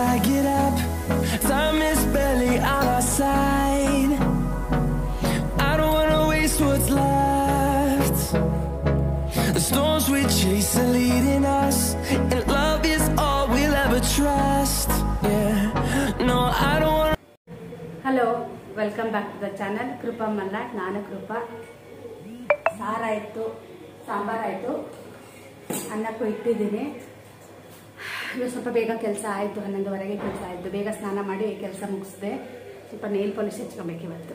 I get up. Time is barely on our side. I don't wanna waste what's left. The storms we chase are leading us, and love is all we'll ever trust. Yeah, no, I don't wanna. Hello welcome back to the channel Krupa Malnad ನಾನು ಕೃಪಾ ಸಾರಾಯಿತು ಸಾಂಬಾರಾಯಿತು ಅನ್ನಕ್ಕೂ ಇಟ್ಟಿದ್ದೀನಿ ಇವಾಗ ಸ್ವಲ್ಪ ಬೇಗ ಕೆಲಸ ಆಯಿತು ಹನ್ನೊಂದುವರೆಗೆ ಕೆಲಸ ಆಯಿತು ಬೇಗ ಸ್ನಾನ ಮಾಡಿ ಕೆಲಸ ಮುಗಿಸಿದೆ ಸ್ವಲ್ಪ ನೇಲ್ ಪಾಲಿಶ್ ಹಚ್ಕೊಬೇಕು ಇವತ್ತು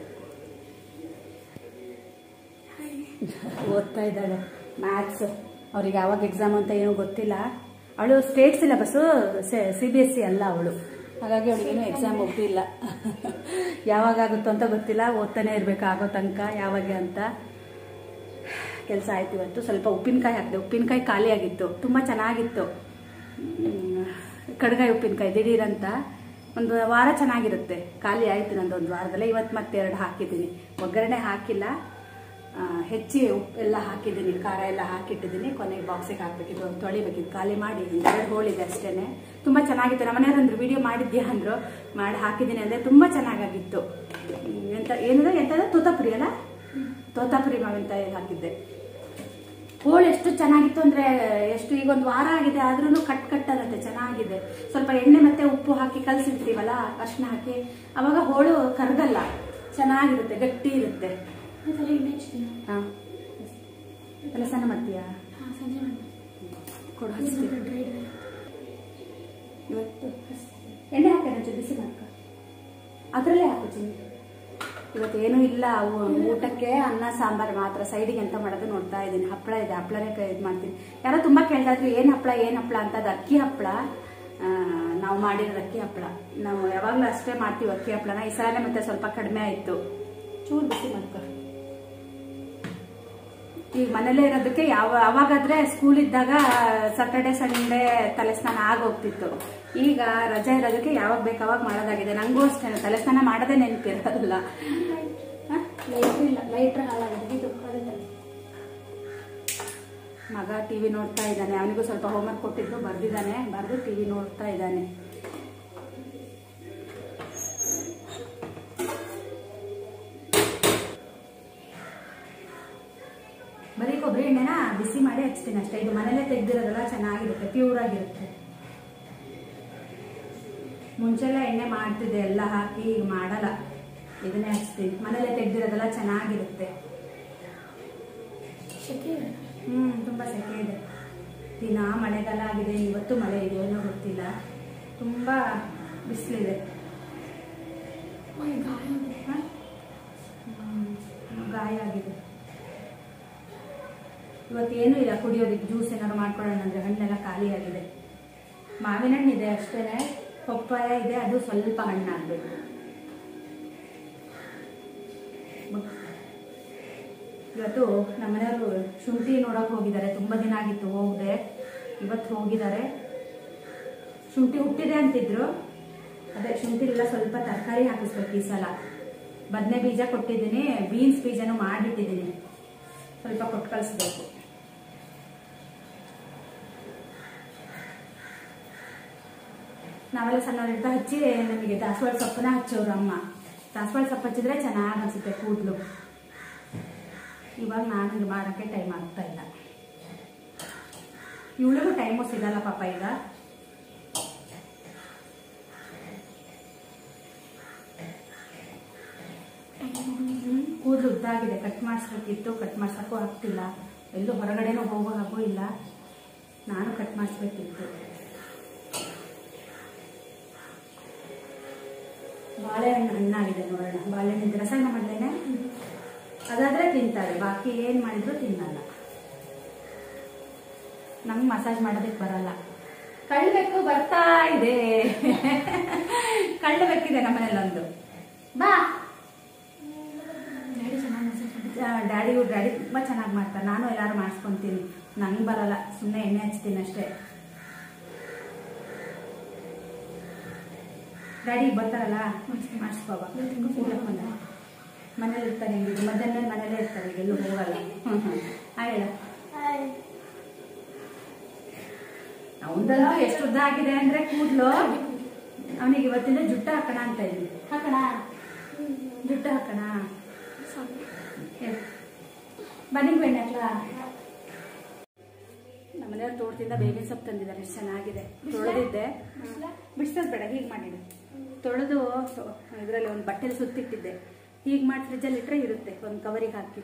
ಓದ್ತಾ ಇದ್ದಾಳೆ ಮ್ಯಾಥ್ಸ್ ಅವ್ರಿಗೆ ಯಾವಾಗ ಎಕ್ಸಾಮ್ ಅಂತ ಏನೂ ಗೊತ್ತಿಲ್ಲ ಅವಳು state syllabus C B S C ಅಲ್ಲ ಅವಳು ಹಾಗಾಗಿ ಅವಳಿಗೇನು ಎಕ್ಸಾಮ್ ಒಪ್ಪಿಲ್ಲ ಯಾವಾಗ ಆಗುತ್ತೋ ಅಂತ ಗೊತ್ತಿಲ್ಲ ಓದ್ತಾನೆ ಇರಬೇಕು ಆಗೋ ತನಕ ಯಾವಾಗ ಅಂತ ಕೆಲಸ ಆಯ್ತು ಇವತ್ತು ಸ್ವಲ್ಪ ಉಪ್ಪಿನಕಾಯಿ ಹಾಕಿದೆ ಉಪ್ಪಿನಕಾಯಿ ಖಾಲಿ ಆಗಿತ್ತು ತುಂಬ ಚೆನ್ನಾಗಿತ್ತು ಹ್ಮ್, ಕಡ್ಗಾಯಿ ಉಪ್ಪಿನಕಾಯಿ ದಿಢೀರಂತ ಒಂದು ವಾರ ಚೆನ್ನಾಗಿರುತ್ತೆ ಖಾಲಿ ಆಯಿತು ನಂದು ಒಂದು ವಾರದಲ್ಲೇ ಇವತ್ತು ಮತ್ತೆ ಎರಡು ಹಾಕಿದ್ದೀನಿ ಒಗ್ಗರಣೆ ಹಾಕಿಲ್ಲ ಆ, ಹೆಚ್ಚಿ ಉಪ್ಪು ಎಲ್ಲ ಹಾಕಿದ್ದೀನಿ ಖಾರ ಎಲ್ಲ ಹಾಕಿಟ್ಟಿದ್ದೀನಿ ಕೊನೆಗೆ ಬಾಕ್ಸಿಗೆ ಹಾಕ್ಬೇಕಿತ್ತು ತೊಳಿಬೇಕಿತ್ತು ಖಾಲಿ ಮಾಡಿ ಎರಡು ಹೋಳಿದೆ ಅಷ್ಟೇ ತುಂಬ ಚೆನ್ನಾಗಿತ್ತು ನಮ್ಮ ಮನೆಯವ್ರು ಅಂದ್ರು ವಿಡಿಯೋ ಮಾಡಿದ್ಯಾ ಅಂದರು ಮಾಡಿ ಹಾಕಿದ್ದೀನಿ ಅಂದರೆ ತುಂಬ ಚೆನ್ನಾಗಾಗಿತ್ತು ಹ್ಮ್, ಎಂತ ಏನಿದೆ ಎಂತದ ತೋತಾಪುರಿ ಅಲ್ಲ ತೋತಾಪುರಿ ಮಾವಿನಕಾಯಿ ಹಾಕಿದ್ದೆ ಹೋಳು ಎಷ್ಟು ಚೆನ್ನಾಗಿತ್ತು ಅಂದ್ರೆ ಎಷ್ಟು ಈಗ ಒಂದು ವಾರ ಆಗಿದೆ ಆದ್ರೂ ಕಟ್ ಕಟ್ ಅನ್ನತ್ತೆ ಚೆನ್ನಾಗಿದೆ ಸ್ವಲ್ಪ ಎಣ್ಣೆ ಮತ್ತೆ ಉಪ್ಪು ಹಾಕಿ ಕಲಸಿರ್ತೀವಲ್ಲ ಅರ್ಶಿನ ಹಾಕಿ ಅವಾಗ ಹೋಳು ಕರಗಲ್ಲ ಚೆನ್ನಾಗಿರುತ್ತೆ ಗಟ್ಟಿ ಇರುತ್ತೆ ಹಾ ಕೆಲಸ ಮಾಡ್ತೀಯಾ ಕೊಡು ಹಚ್ತೀನಿ. ಇವತ್ತು ಎಣ್ಣೆ ಹಾಕಿ ಒಂಚೂರು ಬಿಸಿ ಮಾಡ್ಕ ಅದರಲ್ಲೇ ಹಾಕು ಚಿನ್ನಿ ಇವತ್ತು ಏನೂ ಇಲ್ಲ ಅವು ಊಟಕ್ಕೆ ಅನ್ನ ಸಾಂಬಾರ್ ಮಾತ್ರ ಸೈಡಿಗೆ ಎಂತ ಮಾಡೋದು ನೋಡ್ತಾ ಇದ್ದೀನಿ ಹಪ್ಪಳ ಇದೆ ಹಪ್ಪಳನೇ ಇದು ಮಾಡ್ತೀನಿ ಯಾರೋ ತುಂಬಾ ಕೇಳ್ತಾ ಇದ್ರು ಏನ್ ಹಪ್ಪಳ ಏನ್ ಹಪ್ಪಳ ಅಂತ ಅದು ಅಕ್ಕಿ ಹಪ್ಪಳ ಆ, ನಾವು ಮಾಡಿರೋದು ಅಕ್ಕಿ ಹಪ್ಪಳ ನಾವು ಯಾವಾಗಲೂ ಅಷ್ಟೇ ಮಾಡ್ತೀವಿ ಅಕ್ಕಿ ಹಪ್ಪಳನ ಈ ಸಲ ಮತ್ತೆ ಸ್ವಲ್ಪ ಕಡಿಮೆ ಆಯ್ತು ಚೂರು ಬಿಸಿ ಮಾಡ್ಕೊ ಈಗ ಮನೇಲೇ ಇರೋದಕ್ಕೆ ಯಾವ ಅವಾಗಾದ್ರೆ ಸ್ಕೂಲ್ ಇದ್ದಾಗ ಸಾಟರ್ಡೆ ಸಂಡೇ ತಲೆ ಸ್ನಾನ ಆಗೋಗ್ತಿತ್ತು ಈಗ ರಜೆ ಇರೋದಕ್ಕೆ ಯಾವಾಗ ಬೇಕು ಅವಾಗ ಮಾಡೋದಾಗಿದೆ ನಂಗೂ ಅಷ್ಟೇ ತಲೆ ಸ್ನಾನ ಮಾಡೋದೇ ನೆನಪಿರೋಲ್ಲ ಮಗ ಟಿವಿ ನೋಡ್ತಾ ಇದ್ದಾನೆ ಅವನಿಗೂ ಸ್ವಲ್ಪ ಹೋಮ್ವರ್ಕ್ ಕೊಟ್ಟಿದ್ದು ಬರ್ದಿದ್ದಾನೆ ಬರೆದು ಟಿವಿ ನೋಡ್ತಾ ಇದ್ದಾನೆ ಬರೀ ಕೊಬ್ಬರಿ ಎಣ್ಣೆನ ಬಿಸಿ ಮಾಡಿ ಹಚ್ತೀನಿ ಅಷ್ಟೇ ಇದು ಮನೇಲೆ ತೆಗ್ದಿರೋದಲ್ಲ ಚೆನ್ನಾಗಿರುತ್ತೆ ಪ್ಯೂರ್ ಆಗಿರುತ್ತೆ ಮುಂಚೆಲ್ಲ ಎಣ್ಣೆ ಮಾಡ್ತಿದ್ದೆ ಎಲ್ಲ ಹಾಕಿ ಈಗ ಮಾಡಲ್ಲ ಇದನ್ನೇ ಹಚ್ತೀನಿ ಮನೇಲೆ ತೆಗ್ದಿರೋದೆಲ್ಲ ಚೆನ್ನಾಗಿರುತ್ತೆ ಹ್ಮ್ ತುಂಬಾ ಸೆಕೆ ಇದೆ ದಿನ ಮಳೆಗಾಲ ಆಗಿದೆ ಇವತ್ತು ಮಳೆ ಇದೆ ಏನೋ ಗೊತ್ತಿಲ್ಲ ತುಂಬಾ ಬಿಸಿಲಿದೆ ಹ? ಹ್ಮ್, ಗಾಯ ಆಗಿದೆ ಇವತ್ತೇನು ಇಲ್ಲ ಕುಡಿಯೋದಕ್ಕೆ ಜ್ಯೂಸ್ ಏನಾದ್ರು ಮಾಡ್ಕೊಳ್ಳೋಣ ಅಂದ್ರೆ ಹಣ್ಣೆಲ್ಲ ಖಾಲಿ ಆಗಿದೆ ಮಾವಿನ ಹಣ್ಣಿದೆ ಅಷ್ಟೇನೆ ಪಪ್ಪಾಯ ಇದೆ ಅದು ಸ್ವಲ್ಪ ಹಣ್ಣಾಗಬೇಕು ಇವತ್ತು ನಮ್ಮನೆಯವರು ಶುಂಠಿ ನೋಡಕ್ ಹೋಗಿದ್ದಾರೆ ತುಂಬಾ ದಿನ ಆಗಿತ್ತು ಹೋಗದೆ ಇವತ್ತು ಹೋಗಿದ್ದಾರೆ ಶುಂಠಿ ಹುಟ್ಟಿದೆ ಅಂತಿದ್ರು ಅದೇ ಶುಂಠಿಲೆಲ್ಲ ಸ್ವಲ್ಪ ತರಕಾರಿ ಹಾಕಿಸ್ಬೇಕು ಈ ಸಲ ಬದನೆ ಬೀಜ ಕೊಟ್ಟಿದ್ದೀನಿ ಬೀನ್ಸ್ ಬೀಜನೂ ಮಾಡಿಟ್ಟಿದ್ದೀನಿ ಸ್ವಲ್ಪ ಕೊಟ್ಟು ಕಳಿಸ್ಬೇಕು ನಾವೆಲ್ಲ ಸಣ್ಣವರಿದ್ದ ಹಚ್ಚಿ ನಮಗೆ ದಾಸವಾಳ ಸೊಪ್ಪನ್ನ ಹಚ್ಚೋರು ಅಮ್ಮ ದಾಸವಾಳ ಸೊಪ್ಪು ಹಚ್ಚಿದ್ರೆ ಚೆನ್ನಾಗಿ ಅನ್ಸುತ್ತೆ ಕೂದಲು ಇವಾಗ ನಾನು ಇದು ಮಾಡೋಕ್ಕೆ ಟೈಮ್ ಆಗ್ತಾ ಇಲ್ಲ ಇವಳಿಗೂ ಟೈಮು ಸಿಗಲ್ಲ ಪಾಪ ಈಗ ಹ್ಮ್, ಕೂದಲು ಉದ್ದಾಗಿದೆ ಕಟ್ ಮಾಡಿಸ್ಬೇಕಿತ್ತು ಕಟ್ ಮಾಡ್ಸಕ್ಕೂ ಆಗ್ತಿಲ್ಲ ಎಲ್ಲೂ ಹೊರಗಡೆನೂ ಹೋಗೋ ಹಾಗೂ ಇಲ್ಲ ನಾನು ಕಟ್ ಮಾಡಿಸ್ಬೇಕಿತ್ತು ಬಾಳೆಹಣ್ಣು ಹಣ್ಣಾಗಿದೆ ನೋಡೋಣ ಬಾಳೆಹಣ್ಣಿನ ರಸಾಯನ ಮಾಡ್ಲೇನೆ ಅದಾದ್ರೆ ತಿಂತಾರೆ ಬಾಕಿ ಏನ್ ಮಾಡಿದ್ರು ತಿನ್ನಲ್ಲ ನಂಗೆ ಮಸಾಜ್ ಮಾಡೋದಕ್ಕೆ ಬರಲ್ಲ ಕಳ್ಬೇಕು ಬರ್ತಾ ಇದೆ ಕಳ್ಳಬೇಕಿದೆ ನಮ್ಮನೇಲೊಂದು ಬಾ ಡ್ಯಾಡಿ ಡ್ಯಾಡಿ ತುಂಬ ಚೆನ್ನಾಗಿ ಮಾಡ್ತಾರೆ ನಾನು ಎಲ್ಲಾರು ಮಾಡಿಸ್ಕೊಂತೀನಿ ನಂಗೆ ಬರಲ್ಲ ಸುಮ್ಮನೆ ಎಣ್ಣೆ ಹಚ್ತೀನಿ ಅಷ್ಟೇ ಡ್ಯಾಡಿ ಬರ್ತಾರಲ್ಲ ಮಾಡಿಸ್ಕೋಬ ಮನೇಲಿ ಇರ್ತಾರೆ ಹೆಂಗಿದ್ರು ಮಧ್ಯಾಹ್ನ ಮನೇಲೇ ಇರ್ತಾರೆ ಎಲ್ಲೂ ಹೋಗಲ್ಲ ಹ್ಮ್ ಹ್ಮ್ ಹಾಯ್ ಹೇಳು ಅವಂದಲ್ಲ ಎಷ್ಟು ಉದ್ದ ಆಗಿದೆ ಅಂದ್ರೆ ಕೂದಲು ಅವನಿಗೆ ಇವತ್ತಿಂದ ಜುಟ್ಟ ಹಾಕೋಣ ಅಂತ ಇದ್ವಿ ಹಾಕೋಣ ಜುಟ್ಟ ಹಾಕೋಣ ಬನ್ನಿ ಬೆಣ್ಣೆ ಹಾಕ್ಲಾ ನಮ್ಮನೆಯವ್ರು ತೋಟದಿಂದ ಬೇವಿನ ಸೊಪ್ಪು ತಂದಿದ್ದಾರೆ ಎಷ್ಟು ಚೆನ್ನಾಗಿದೆ ತೊಳೆದಿದ್ದೆ ಬಿಡಿಸೋದು ಬೇಡ ಹೀಗೆ ಮಾಡಿಡು ತೊಳೆದು ಇದರಲ್ಲಿ ಒಂದು ಬಟ್ಟೆಲಿ ಸುತ್ತಿಟ್ಟಿದ್ದೆ ಹೀಗೆ ಮಾಡಿ ಫ್ರಿಜ್ಜಲ್ಲಿ ಇಟ್ಟರೆ ಇರುತ್ತೆ ಒಂದು ಕವರಿಗೆ ಹಾಕಿ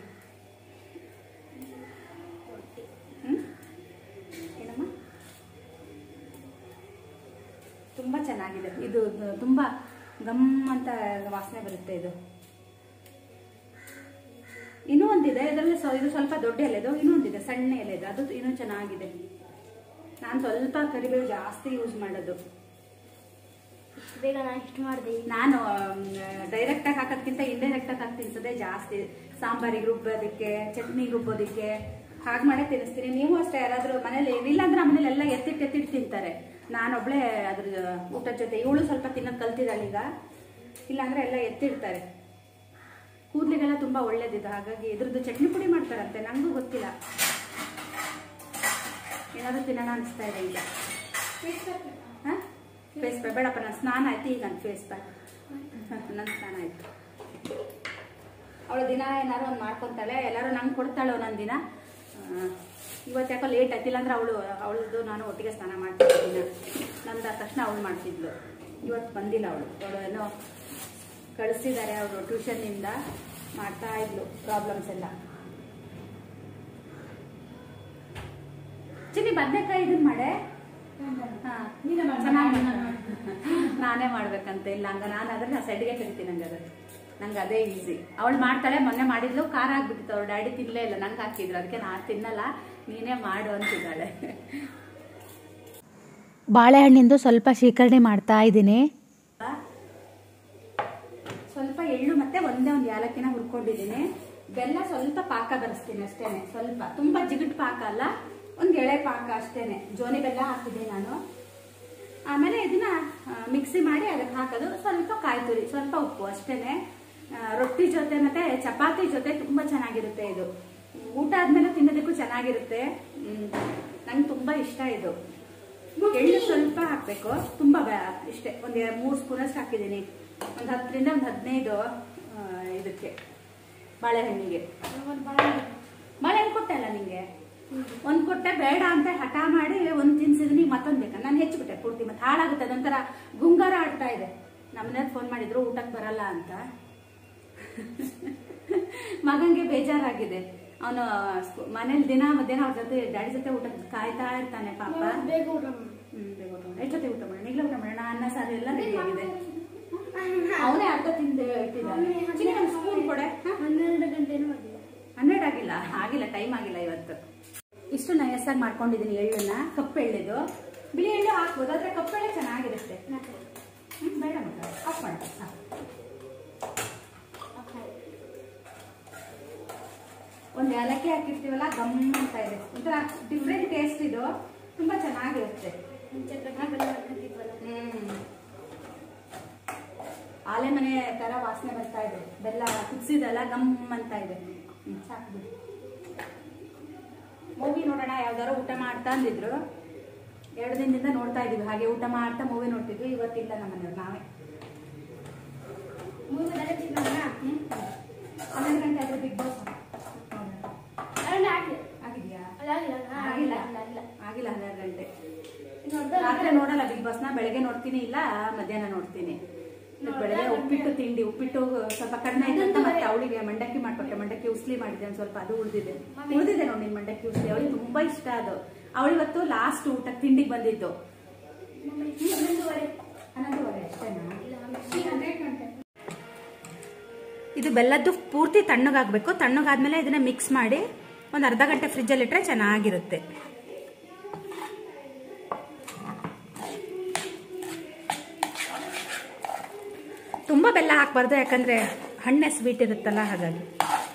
ಹ್ಮ್? ಏನಮ್ಮ ತುಂಬ ಚೆನ್ನಾಗಿದೆ ಇದು ತುಂಬ ಗಮ್ ಅಂತ ವಾಸನೆ ಬರುತ್ತೆ ಇದು ಇನ್ನೂ ಒಂದಿದೆ ಇದರಲ್ಲಿ ಸ್ವ- ಇದು ಸ್ವಲ್ಪ ದೊಡ್ಡ ಎಲೆದು ಇನ್ನೂ ಒಂದಿದೆ ಸಣ್ಣ ಎಲೆದು ಅದು ಇನ್ನೂ ಚೆನ್ನಾಗಿದೆ ನಾನು ಸ್ವಲ್ಪ ಕರಿಬೇವು ಜಾಸ್ತಿ ಯೂಸ್ ಮಾಡೋದು ಬೇಗ ನಾನು ಇಷ್ಟು ಮಾಡಿದೆ ನಾನು ಡೈರೆಕ್ಟ್ ಆಗಿ ಹಾಕೋದ್ಕಿಂತ ಇಂಡೈರೆಕ್ಟ್ ಆಗಿ ಹಾಕಿ ತಿನ್ಸೋದೇ ಜಾಸ್ತಿ ಸಾಂಬಾರಿಗೆ ರುಬ್ಬೋದಕ್ಕೆ ಚಟ್ನಿಗೆ ರುಬ್ಬೋದಕ್ಕೆ ಹಾಗೆ ಮಾಡೇ ತಿನ್ನಿಸ್ತೀನಿ ನೀವು ಅಷ್ಟೇ ಯಾರಾದ್ರೂ ಮನೇಲಿ ಏನಿಲ್ಲ ಅಂದ್ರೆ ಮನೇಲಿ ಎಲ್ಲ ಎತ್ತಿಟ್ಟು ಎತ್ತಿಟ್ಟು ತಿಂತಾರೆ ನಾನೊಬ್ಳೆ ಅದ್ರ ಊಟದ ಜೊತೆ ಇವಳು ಸ್ವಲ್ಪ ತಿನ್ನೋದು ಕಲ್ತಿದ್ದಾಳೆ ಈಗ ಇಲ್ಲಾಂದ್ರೆ ಎಲ್ಲ ಎತ್ತಿಡ್ತಾರೆ ಕೂದಲಿಗೆಲ್ಲ ತುಂಬಾ ಒಳ್ಳೇದಿದೆ ಹಾಗಾಗಿ ಇದ್ರದ್ದು ಚಟ್ನಿ ಪುಡಿ ಮಾಡ್ತಾರಂತೆ ನಂಗೂ ಗೊತ್ತಿಲ್ಲ ಏನಾದ್ರೂ ತಿನ್ನೋಣ ಅನಿಸ್ತಾ ಇದೆ ಈಗ ಹಾಂ ಫೇಸ್ ಪ್ಯಾಕ್ ಬೇಡಪ್ಪ ನನ್ನ ಸ್ನಾನ ಆಯ್ತು ಈಗ ನನ್ನ ಫೇಸ್ ಪ್ಯಾಕ್ ನನ್ನ ಸ್ನಾನ ಆಯ್ತು ಅವಳು ದಿನ ಏನಾದ್ರು ಒಂದು ಮಾಡ್ಕೊತಾಳೆ ಎಲ್ಲರೂ ನಂಗೆ ಕೊಡ್ತಾಳೆ ಒಂದೊಂದು ದಿನ ಇವತ್ತು ಯಾಕೋ ಲೇಟ್ ಆಯ್ತಿಲ್ಲ ಅಂದ್ರೆ ಅವಳು ಅವಳದು ನಾನು ಒಟ್ಟಿಗೆ ಸ್ನಾನ ಮಾಡ್ತಿದ್ದೆ ದಿನ ನಂದು ಆದ ತಕ್ಷಣ ಅವಳು ಮಾಡ್ತಿದ್ಲು ಇವತ್ತು ಬಂದಿಲ್ಲ ಅವಳು ಅವಳು ಏನೋ ಕಳಿಸಿದ್ದಾರೆ ಅವರು ಟ್ಯೂಷನ್ನಿಂದ ಮಾಡ್ತಾ ಇದ್ಲು ಪ್ರಾಬ್ಲಮ್ಸ್ ಎಲ್ಲ ಚಿನ್ನಿ ಬದನೆಕಾಯಿ ಇದನ್ನ ಮಾಡೆ ಹಾ, ಚೆನ್ನಾಗ್ ಮಾಡು. ನಾನೇ ಮಾಡ್ಬೇಕಂತ ಇಲ್ಲ ಹಂಗ ನಾನು ಅದ್ರ ನಾ ಸೈಡ್ಗೆ ಕರಿತೀನಿ ಹಂಗ ನಂಗೆ ಅದೇ ಈಸಿ ಅವಳು ಮಾಡ್ತಾಳೆ ಮೊನ್ನೆ ಮಾಡಿದ್ಲು ಖಾರ ಆಗ್ಬಿಟ್ಟಿತ್ತು ಅವ್ರ ಡ್ಯಾಡಿ ತಿನ್ಲೇ ಇಲ್ಲ ನಂಗೆ ಹಾಕಿದ್ರು ಅದಕ್ಕೆ ನಾನು ತಿನ್ನಲ್ಲ ನೀನೇ ಮಾಡು ಅಂತಿದ್ದಾಳೆ ಬಾಳೆಹಣ್ಣಿಂದು ಸ್ವಲ್ಪ ಶೇಖರಣೆ ಮಾಡ್ತಾ ಇದ್ದೀನಿ ಸ್ವಲ್ಪ ಎಳ್ಳು ಮತ್ತೆ ಒಂದೇ ಒಂದು ಯಾಲಕ್ಕಿನ ಹುರ್ಕೊಂಡಿದ್ದೀನಿ ಬೆಲ್ಲ ಸ್ವಲ್ಪ ಪಾಕ ಬರೆಸ್ತೀನಿ ಅಷ್ಟೇನೆ ಸ್ವಲ್ಪ ತುಂಬಾ ಜಿಗಿಟ್ ಪಾಕ ಅಲ್ಲ ಒಂದು ಎಳೆ ಪಾಕ ಅಷ್ಟೇನೆ ಜೋನಿ ಬೆಲ್ಲ ಹಾಕಿದ್ದೀನಿ ನಾನು ಆಮೇಲೆ ಇದನ್ನ ಆ, ಮಿಕ್ಸಿ ಮಾಡಿ ಅದಕ್ಕೆ ಹಾಕೋದು ಸ್ವಲ್ಪ ಕಾಯಿ ತುರಿ ಸ್ವಲ್ಪ ಉಪ್ಪು ಅಷ್ಟೇನೆ ಆ, ರೊಟ್ಟಿ ಜೊತೆ ಮತ್ತೆ ಚಪಾತಿ ಜೊತೆ ತುಂಬಾ ಚೆನ್ನಾಗಿರುತ್ತೆ ಇದು ಊಟ ಆದ್ಮೇಲೆ ತಿನ್ನೋದಕ್ಕೂ ಚೆನ್ನಾಗಿರುತ್ತೆ ಹ್ಮ್. ನಂಗೆ ತುಂಬಾ ಇಷ್ಟ ಇದು ಎಳ್ಳು ಸ್ವಲ್ಪ ಹಾಕ್ಬೇಕು ತುಂಬಾ ಬೇ- ಇಷ್ಟೇ ಒಂದ್ ಎರಡ್ ಮೂರು ಸ್ಪೂನ್ ಅಷ್ಟು ಹಾಕಿದ್ದೀನಿ ಒಂದ್ ಹತ್ತರಿಂದ ಒಂದ್ ಹದಿನೈದು ಆ, ಇದಕ್ಕೆ ಬಾಳೆಹಣ್ಣಿಗೆ ಬಾಳೆಹಣ್ಣು ಕೊಟ್ಟೆ ಅಲ್ಲ ನಿಂಗೆ ಒಂದ್ ಕೊಟ್ಟೆ ಬೇಡ ಅಂತ ಹಠ ಮಾಡಿ ಒಂದ್ ತಿನ್ಸಿದ್ನಿ ಮತ್ತೊಂದ್ ಬೇಕಾ ನಾನು ಹೆಚ್ಚಿಬಿಟ್ಟೆ ಪೂರ್ತಿ ಮತ್ತೆ ಹಾಳಾಗುತ್ತೆ ಅದೊಂಥರ ಗುಂಗಾರ ಆಡ್ತಾ ಇದೆ ನಮ್ಮನೆ ಫೋನ್ ಮಾಡಿದ್ರು ಊಟಕ್ಕೆ ಬರಲ್ಲ ಅಂತ ಮಗಂಗೆ ಬೇಜಾರಾಗಿದೆ ಅವನು ಮನೇಲಿ ದಿನ ಮಧ್ಯಾಹ್ನ ಅವ್ರ ಜೊತೆ ಡ್ಯಾಡಿ ಜೊತೆ ಊಟಕ್ಕೆ ಕಾಯ್ತಾ ಇರ್ತಾನೆ ಪಾಪ ಬೇಗ ಊಟ ಮಾಡು. ಹ್ಮ್ ಬೇಗ ಊಟ ಮಾಡೋಣ ಎಷ್ಟೊತ್ತಿಗೆ ಊಟ ಮಾಡೋಣ ಈಗಲೇ ಊಟ ಮಾಡೋಣ ಅನ್ನ ಸಾರು ಎಲ್ಲ ರೆಡಿ ಆಗಿದೆ ಅವನೇ ಅರ್ಧ ತಿಂದು ಇಟ್ಟಿದ್ದಾನೆ ಚಿನ್ನಿ ಒಂದು ಸ್ಪೂನ್ ಕೊಡೆ ಹ? ಹನ್ನೆರಡು ಗಂಟೆನೂ ಆಗಿಲ್ಲ ಹನ್ನೆರಡು ಆಗಿಲ್ಲ ಆಗಿಲ್ಲ ಟೈಮ್ ಆಗಿಲ್ಲ ಇವತ್ತು ಇಷ್ಟು ನಯಸ್ಸಾಗಿ ಮಾಡ್ಕೊಂಡಿದ್ದೀನಿ ಎಳ್ಳನ್ನ ಕಪ್ಪು ಎಳ್ಳಿದು ಬಿಳಿ ಎಳ್ಳು ಹಾಕ್ಬೋದು ಆದ್ರೆ ಕಪ್ಪು ಎಳ್ಳೆ ಚೆನ್ನಾಗಿರುತ್ತೆ ಹ್ಮ್, ಬೇಡ ಮಗ ಆಫ್ ಮಾಡ ಒಂದು ಏಲಕ್ಕಿ ಹಾಕಿರ್ತೀವಲ್ಲ ಗಮ್ ಅಂತ ಇದೆ ಒಂಥರ ಡಿಫ್ರೆಂಟ್ ಟೇಸ್ಟ್ ಇದು ತುಂಬಾ ಚೆನ್ನಾಗಿರುತ್ತೆ ಮುಂಚೆ ಕಟ್ಟಿ ಬೆಲ್ಲ ಹಾಕಿದ್ವಲ್ಲ ಹ್ಮ್ ಆಲೆ ಮನೆ ತರ ವಾಸನೆ ಬರ್ತಾ ಇದೆ ಬೆಲ್ಲ ಕುದಿಸಿದೆಲ್ಲ ಗಮ್ ಅಂತ ಇದೆ ಹ್ಮ್, ಸಾಕು ಬಿಡು ಮೂವಿ ನೋಡೋಣ ಯಾವ್ದಾರು ಊಟ ಮಾಡ್ತಾ ಅಂದಿದ್ರು ಎರಡು ದಿನದಿಂದ ನೋಡ್ತಾ ಇದೀವಿ ಹಾಗೆ ಊಟ ಮಾಡ್ತಾ ಮೂವಿ ನೋಡ್ತಿದ್ವಿ ಇವತ್ತಿಲ್ಲ ನಮ್ಮ ಮನೆಯವ್ರು ನಾವೇ ಮೂವಿ ಡೈರೆಕ್ಟ್ ನೋಡೋಣ ಹ್ಮ್ ಹನ್ನೊಂದು ಗಂಟೆ ಆದ್ರೆ ಬಿಗ್ ಬಾಸ್ ಅಲ್ಲ ಆಗಿಲ್ಲ ಆಗಿದ್ಯಾ ಅದಾಗಿಲ್ಲ ಆಗಿಲ್ಲ ಆಗಿಲ್ಲ ಆಗಿಲ್ಲ ಆಗಿಲ್ಲ ಹನ್ನೆರಡು ಗಂಟೆ ಇನ್ನು ಅರ್ಧ ರಾತ್ರಿ ನೋಡಲ್ಲ ಬಿಗ್ ಬಾಸ್ನ ಬೆಳಗ್ಗೆ ನೋಡ್ತೀನಿ ಇಲ್ಲ ಮಧ್ಯಾಹ್ನ ನೋಡ್ತೀನಿ ಇವತ್ತು ಬೆಳಗ್ಗೆ ಉಪ್ಪಿಟ್ಟು ತಿಂಡಿ ಉಪ್ಪಿಟ್ಟು ಸ್ವಲ್ಪ ಕಡಿಮೆ ಆಯ್ತು ಅಂತ ಮತ್ತೆ ಅವಳಿಗೆ ಮಂಡಕ್ಕಿ ಮಾಡ್ಕೊಟ್ಟೆ ಮಂಡಕ್ಕಿ ಉಸ್ಲಿ ಮಾಡಿದ್ದೆ ಒಂದ್ ಸ್ವಲ್ಪ ಅದು ಉಳಿದಿದೆ ಉಳಿದಿದೆ ನೋಡಿ ನಿನ್ ಮಂಡಕ್ಕಿ ಉಸ್ಲಿ ಅವಳಿಗೆ ತುಂಬಾ ಇಷ್ಟ ಅದು ಅವಳಿವತ್ತು ಲಾಸ್ಟ್ ಊಟಕ್ಕೆ ತಿಂಡಿಗೆ ಬಂದಿದ್ದು ಹನ್ನೊಂದುವರೆ ಹನ್ನೊಂದುವರೆ ಅಷ್ಟೇನಾ ಇಲ್ಲ ಹನ್ನೆರಡು ಗಂಟೆ ಇದು ಬೆಲ್ಲದ್ದು ಪೂರ್ತಿ ತಣ್ಣಗಾಗಬೇಕು ತಣ್ಣಗಾದ್ಮೇಲೆ ಇದನ್ನ ಮಿಕ್ಸ್ ಮಾಡಿ ಒಂದು ಅರ್ಧ ಗಂಟೆ ಫ್ರಿಜ್ಜಲ್ಲಿ ಇಟ್ಟರೆ ಚೆನ್ನಾಗಿರುತ್ತೆ ತುಂಬ ಬೆಲ್ಲ ಹಾಕ್ಬಾರ್ದು ಯಾಕಂದ್ರೆ ಹಣ್ಣೆ ಸ್ವೀಟ್ ಇರುತ್ತಲ್ಲ ಹಾಗಾಗಿ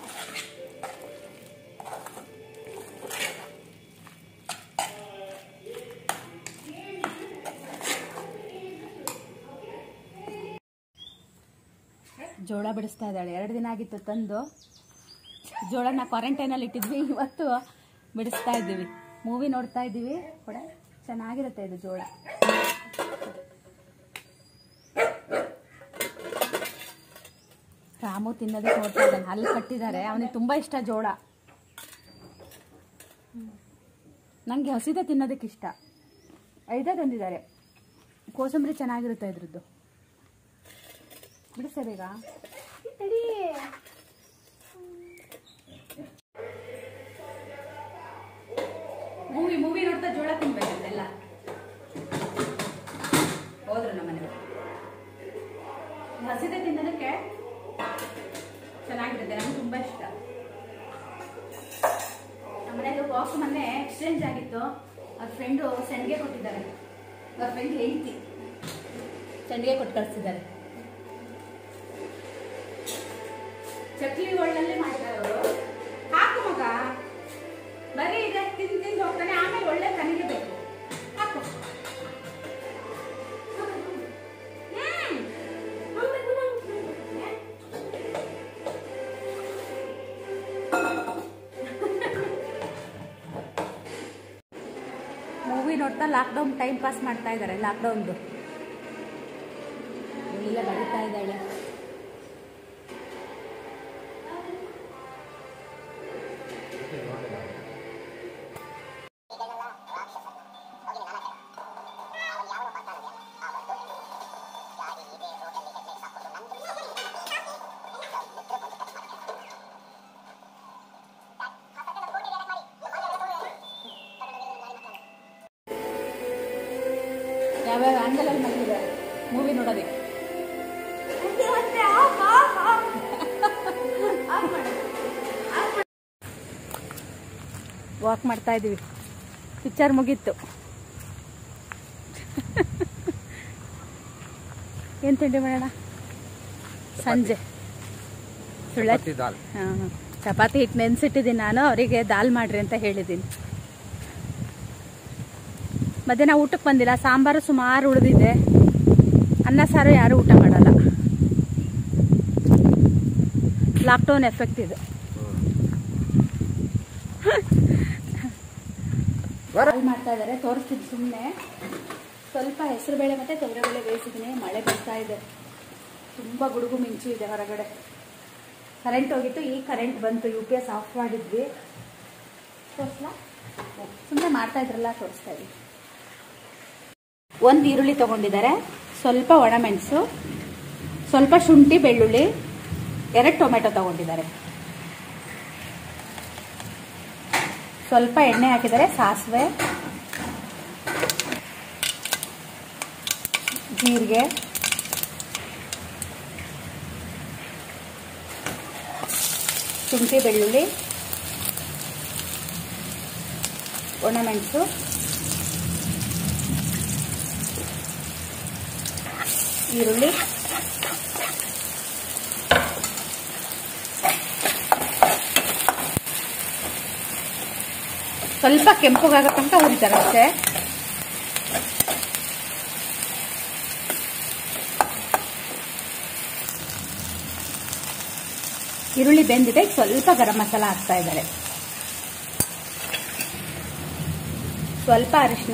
ಜೋಳ ಬಿಡಿಸ್ತಾ ಇದ್ದಾಳೆ ಎರಡು ದಿನ ಆಗಿತ್ತು ತಂದು ಜೋಳನ ಕ್ವಾರಂಟೈನಲ್ಲಿ ಇಟ್ಟಿದ್ವಿ ಇವತ್ತು ಬಿಡಿಸ್ತಾ ಇದ್ದೀವಿ ಮೂವಿ ನೋಡ್ತಾ ಇದ್ದೀವಿ ಕೂಡ ಚೆನ್ನಾಗಿರುತ್ತೆ ಇದು ಜೋಳ ರಾಮು ತಿನ್ನೋದಕ್ಕೆ ನೋಡ್ತಾ ಇದ್ದಾನೆ ಅಲ್ಲಿ ಕಟ್ಟಿದ್ದಾರೆ ಅವನಿಗೆ ತುಂಬ ಇಷ್ಟ ಜೋಳ ನನಗೆ ಹಸಿದೆ ತಿನ್ನೋದಕ್ಕೆ ಇಷ್ಟ ಐದೇ ತಂದಿದ್ದಾರೆ ಕೋಸಂಬರಿ ಚೆನ್ನಾಗಿರುತ್ತೆ ಇದ್ರದ್ದು ಬಿಡಿ ಸರ್ ಈಗ ತಡಿ ಮೂವಿ ಮೂವಿ ನೋಡ್ತಾ ಜೋಳ ತಿನ್ಬೇಕಂತೆಲ್ಲ ಹೋದ್ರು ನಮ್ಮನೆ ಹಸಿದೆ ತಿನ್ನೋದಕ್ಕೆ ಚೆನ್ನಾಗಿರುತ್ತೆ ನನಗೆ ತುಂಬ ಇಷ್ಟ ನಮ್ಮನೇಲಿ ಬಾಕ್ಸ್ ಮೊನ್ನೆ ಎಕ್ಸ್ಚೇಂಜ್ ಆಗಿತ್ತು ಅವ್ರ ಫ್ರೆಂಡು ಸಂಡಿಗೆ ಕೊಟ್ಟಿದ್ದಾರೆ ಅವ್ರ ಫ್ರೆಂಡ್ ಹೇಳ್ತಿ ಸಂಡಿಗೆ ಕೊಟ್ಟು ಕಳಿಸಿದ್ದಾರೆ ಚಕ್ಲಿ ಒಳ್ಳಲ್ಲೇ ಮಾಡಿದ್ದಾರೆ ಅವರು ಹಾಕು ಮಗ ಬರೀ ಇದೆ ತಿಂದು ತಿಂದು ಹೋಗ್ತಾನೆ ಆಮೇಲೆ ಒಳ್ಳೆ ಕನಿಗೆ ಬೇಕು ಹಾಕು ಹ್ಮ್. ಮೂವಿ ನೋಡ್ತಾ ಲಾಕ್ಡೌನ್ ಟೈಮ್ ಪಾಸ್ ಮಾಡ್ತಾ ಇದ್ದಾರೆ ಲಾಕ್ಡೌನ್ದು ಇವಳೆಲ್ಲ ಬರೀತಾ ಇದ್ದಾಳೆ ಯಾವ್ಯಾವ ಆಂಗಲಲ್ಲಿ ಮಲಗಿದ್ದಾರೆ ಮೂವಿ ನೋಡೋದಕ್ಕೆ ವಾಕ್ ಮಾಡ್ತಾ ಇದೀವಿ ಪಿಕ್ಚರ್ ಮುಗೀತು ಏನು ತಿಂಡಿ ಮಾಡೋಣ ಸಂಜೆ ಸುಳ್ಳ ಚಪಾತಿ ದಾಲ್ ಹಾಂ ಚಪಾತಿ ಹಿಟ್ಟು ನೆನೆಸಿಟ್ಟಿದ್ದೀನಿ ನಾನು ಅವರಿಗೆ ದಾಲ್ ಮಾಡ್ರಿ ಅಂತ ಹೇಳಿದ್ದೀನಿ ಮಧ್ಯಾಹ್ನ ಊಟಕ್ಕೆ ಬಂದಿಲ್ಲ ಸಾಂಬಾರು ಸುಮಾರು ಉಳಿದಿದೆ ಅನ್ನ ಸಾರು ಯಾರು ಊಟ ಮಾಡಲ್ಲ ಲಾಕ್ಡೌನ್ ಎಫೆಕ್ಟ್ ಇದು ಕಾಲ್ ಮಾಡ್ತಾ ಇದ್ದಾರೆ ತೋರಿಸ್ತೀನಿ ಸುಮ್ಮನೆ ಸ್ವಲ್ಪ ಹೆಸರುಬೇಳೆ ಮತ್ತು ತೊಗರಿಬೇಳೆ ಬೇಯಿಸಿದ್ದೀನಿ ಮಳೆ ಬರ್ತಾ ಇದೆ ತುಂಬ ಗುಡುಗು ಮಿಂಚು ಇದೆ ಹೊರಗಡೆ ಕರೆಂಟ್ ಹೋಗಿತ್ತು ಈ ಕರೆಂಟ್ ಬಂತು ಯು ಪಿ ಎಸ್ ಆಫ್ ಮಾಡಿದ್ವಿ ತೋರಿಸ್ಲಾ ಸುಮ್ಮನೆ ಮಾಡ್ತಾ ಇದ್ರಲ್ಲ ತೋರಿಸ್ತಾ ಇದ್ವಿ ಒಂದು ಈರುಳ್ಳಿ ತಗೊಂಡಿದ್ದಾರೆ ಸ್ವಲ್ಪ ಒಣಮೆಣಸು ಸ್ವಲ್ಪ ಶುಂಠಿ ಬೆಳ್ಳುಳ್ಳಿ ಎರಡು ಟೊಮೆಟೊ ತಗೊಂಡಿದ್ದಾರೆ ಸ್ವಲ್ಪ ಎಣ್ಣೆ ಹಾಕಿದ್ದಾರೆ ಸಾಸಿವೆ ಜೀರಿಗೆ ಶುಂಠಿ ಬೆಳ್ಳುಳ್ಳಿ ಒಣಮೆಣಸು ಈರುಳ್ಳಿ ಸ್ವಲ್ಪ ಕೆಂಪುಗಾಗೋ ತನಕ ಹುರಿತಾರೆ ಅಷ್ಟೇ ಈರುಳ್ಳಿ ಬೆಂದಿದೆ ಈಗ ಸ್ವಲ್ಪ ಗರಂ ಮಸಾಲ ಹಾಕ್ತಾ ಇದ್ದಾರೆ ಸ್ವಲ್ಪ ಅರಿಶಿನ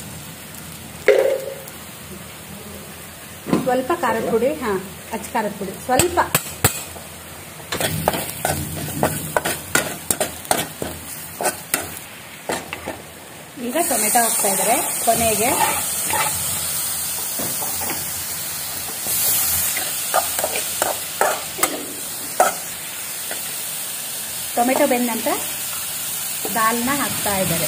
ಸ್ವಲ್ಪ ಖಾರದ ಪುಡಿ ಹಾ ಅಚ್ಚ ಖಾರದ ಪುಡಿ ಸ್ವಲ್ಪ ಈಗ ಟೊಮೆಟೊ ಹಾಕ್ತಾ ಇದ್ದಾರೆ ಕೊನೆಗೆ ಟೊಮೆಟೊ ಬೆಂದ ನಂತರ ದಾಲ್ನ ಹಾಕ್ತಾ ಇದ್ದಾರೆ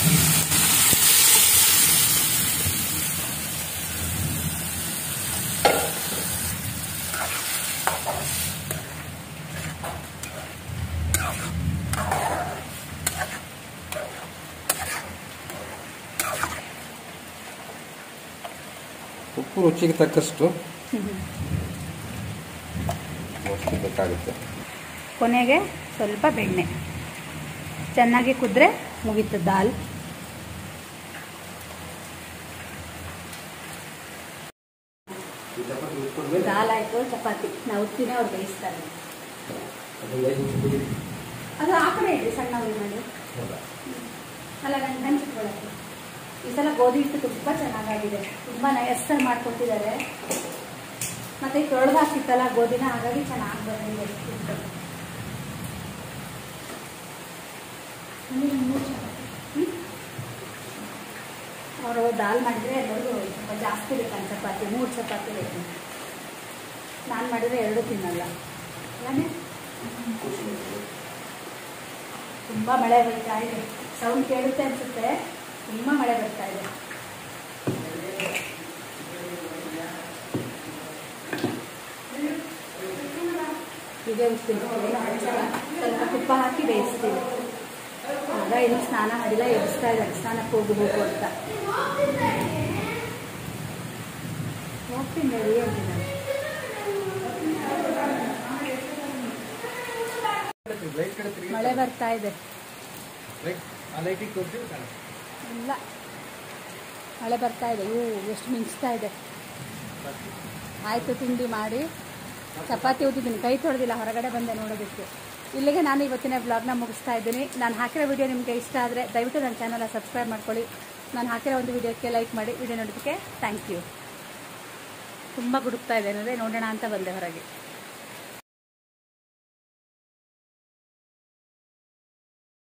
ಉಪ್ಪು ರುಚಿಗೆ ತಕ್ಕಷ್ಟು ಅಷ್ಟು ಬೇಕಾಗುತ್ತೆ ಕೊನೆಗೆ ಸ್ವಲ್ಪ ಬೆಣ್ಣೆ ಚೆನ್ನಾಗಿ ಕುದ್ರೆ ಮುಗೀತು ದಾಲ್ ದಾಲ್ ಆಯ್ತು ಚಪಾತಿ ನಾವು ಉತ್ತಿನ ಅವ್ರು ಬೇಯಿಸ್ತಾರೆ ಅದು ಆ ಕಡೆ ಇಡಿ ಸಣ್ಣ ಉರಿ ಮಾಡಿ ಅಲ್ಲ ನನ್ನ ಹಂಚಿಟ್ಕೊಳ್ಳೋಕ್ಕೆ ಈ ಸಲ ಗೋಧಿ ಹಿಟ್ಟು ತುಂಬ ಚೆನ್ನಾಗಾಗಿದೆ ತುಂಬ ನಯಸ್ಸಲ್ಲಿ ಮಾಡ್ಕೊಟ್ಟಿದ್ದಾರೆ ಮತ್ತೆ ತೊಳೆದಾಕಿತ್ತಲ್ಲ ಗೋಧಿನ ಹಾಗಾಗಿ ಚೆನ್ನಾಗಿ ಬಂದಿದೆ ಅವರು ದಾಲ್ ಮಾಡಿದರೆ ಎಲ್ಲರಿಗೂ ಸ್ವಲ್ಪ ಜಾಸ್ತಿ ಬೇಕಂತ ಚಪಾತಿ ಮೂರು ಚಪಾತಿ ಬೇಕು ನಾನು ಮಾಡಿದರೆ ಎರಡು ತಿನ್ನಲ್ಲ ಅಲ್ಲೇ ತುಂಬ ಮಳೆ ಬರ್ತಾ ಇದೆ ಸೌಂಡ್ ಕೇಳುತ್ತೆ ಅನ್ಸುತ್ತೆ ತುಂಬ ಮಳೆ ಬರ್ತಾ ಇದೆ ಹೀಗೆ ಉಪ್ಪಿನ ಏನು ಹಾಕ್ಸಲ್ಲ. ಸ್ವಲ್ಪ ತುಪ್ಪ ಹಾಕಿ ಬೇಯಿಸ್ತೀವಿ ಆಗ ಇನ್ನು ಸ್ನಾನ ಮಾಡಿಲ್ಲ ಎಬ್ಬಿಸ್ತಾ ಇದ್ದಾರೆ ಸ್ನಾನಕ್ಕೆ ಹೋಗಬೇಕು ಅಂತ ಹೋಗ್ತೀನಿ ರೆಡಿ ಆಗಿದ್ದಾರೆ ಲೈಟ್ ಕಡೆ ತಿರುಗಿ ಮಳೆ ಬರ್ತಾ ಇದೆ ಲೈಟ್ ಆ ಲೈಟಿಗೆ ತೋರಿಸಿ ಇಲ್ಲ ಮಳೆ ಬರ್ತಾ ಇದೆ ಇವು ಎಷ್ಟು ಮಿಂಚ್ತಾ ಇದೆ ಆಯಿತು ತಿಂಡಿ ಮಾಡಿ ಚಪಾತಿ ಊದಿದ್ದೀನಿ ಕೈ ತೊಳೆದಿಲ್ಲ ಹೊರಗಡೆ ಬಂದೆ ನೋಡೋದಕ್ಕೆ ಇಲ್ಲಿಗೆ ನಾನು ಇವತ್ತಿನ ಬ್ಲಾಗ್ನ ಮುಗಿಸ್ತಾ ಇದ್ದೀನಿ ನಾನು ಹಾಕಿರೋ ವಿಡಿಯೋ ನಿಮಗೆ ಇಷ್ಟ ಆದರೆ ದಯವಿಟ್ಟು ನನ್ನ ಚಾನಲ್ನ ಸಬ್ಸ್ಕ್ರೈಬ್ ಮಾಡ್ಕೊಳ್ಳಿ ನಾನು ಹಾಕಿರೋ ಒಂದು ವಿಡಿಯೋಕ್ಕೆ ಲೈಕ್ ಮಾಡಿ ವಿಡಿಯೋ ನೋಡೋದಕ್ಕೆ ಥ್ಯಾಂಕ್ ಯು ತುಂಬ ಗುಡುಕ್ತಾ ಇದೆ ಅಂದರೆ ನೋಡೋಣ ಅಂತ ಬಂದೆ ಹೊರಗೆ